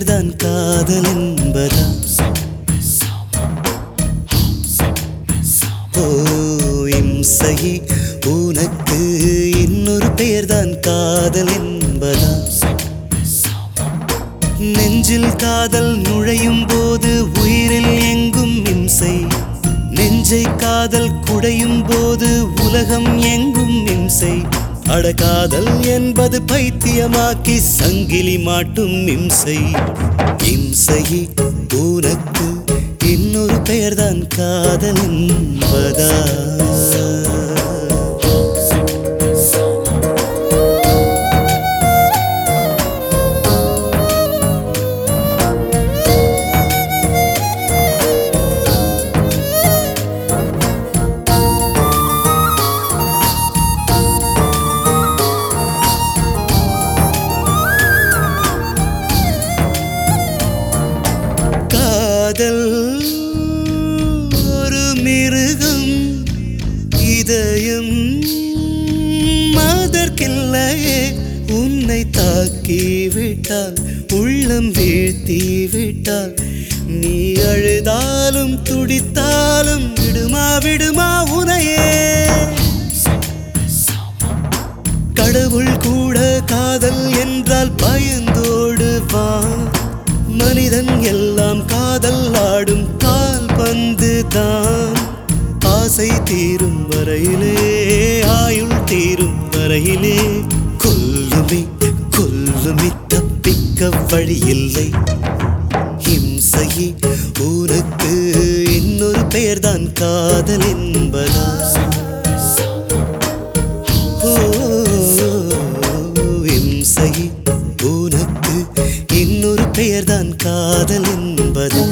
பெயர்தான் காதல் என்பதா ஓ இம்சையே உனக்கு இன்னொரு பெயர்தான் காதல் என்பதா நெஞ்சில் காதல் நுழையும் போது உயிரில் எங்கும் இம்சை நெஞ்சை காதல் குடையும் போது உலகம் எங்கும் இம்சை அடகாதல் என்பது பைத்தியமாக்கி சங்கிலி மாட்டும் இம்சை இம்சையே உனக்கு இன்னொரு பெயர்தான் காதல் என்பதா காதல் ஒரு மிருகம் இதயம் அதற்கில்லையே உன்னை தாக்கி விட்டால் உள்ளம் வீழ்த்தி விட்டால் நீ அழுதாலும் துடித்தாலும் விடுமா விடுமா உனையே கடவுள் கூட காதல் என்றால் பயந்தோடுவான் மனிதன் எல்லாம் காதல் ஆடும் கால் பந்து தான் ஆசை தீரும் வரையிலே ஆயுள் தீரும் வரையிலே கொல்லுமே கொல்லுமே தப்பிக்க வழியில்லை ஹிம்சையே உனக்கு இன்னொரு பெயர்தான் காதல் என்பதா ஓ, இம்சையே உனக்கு இன்னொரு பெயர்தான் காதல் என்பதா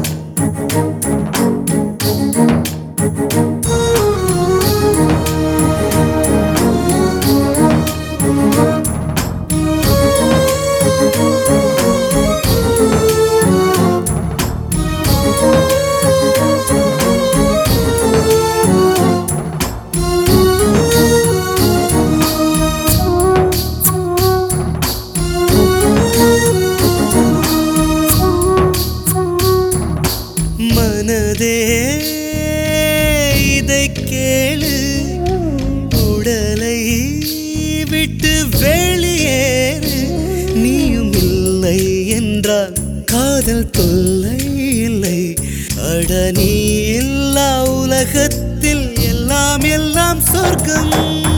மனதே இதை கேளு உடலை விட்டு வெளியேறு நீயும் இல்லை என்றால் காதல் தொல்லை இல்லை அட நீ இல்லா உலகத்தில் எல்லாம் எல்லாம் சொர்க்கம்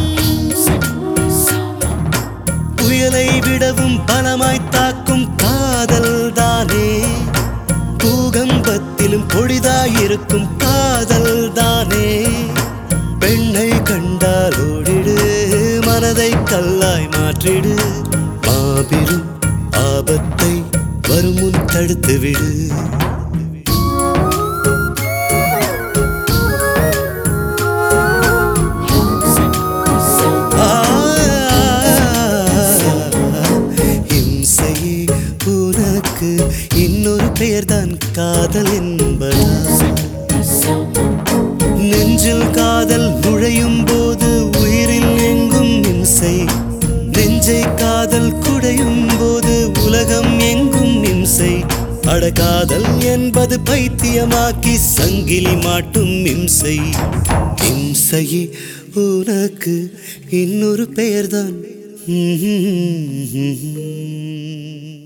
புயலை விடவும் பலமாய் தாக்கும் காதல் தானே பூகம்பத்திலும் பொழிதாயிருக்கும் காதல் தானே பெண்ணை கண்டால் ஓடிடு மனதை கல்லாய் மாற்றிடு மாபெரும் ஆபத்தை வரும் முன் தடுத்து விடு ஆ, இம்சையே உனக்கு இன்னொரு பெயர்தான் காதல் என்பதா நெஞ்சில் காதல் நுழையும் போது உயிரில் எங்கும் இம்சை நெஞ்சை காதல் குடையும் போது உலகம் எங்கும் இம்சை அடகாதல் என்பது பைத்தியமாக்கி சங்கிலி மாட்டும் இம்சை இம்சையே உனக்கு இன்னொரு பெயர்தான்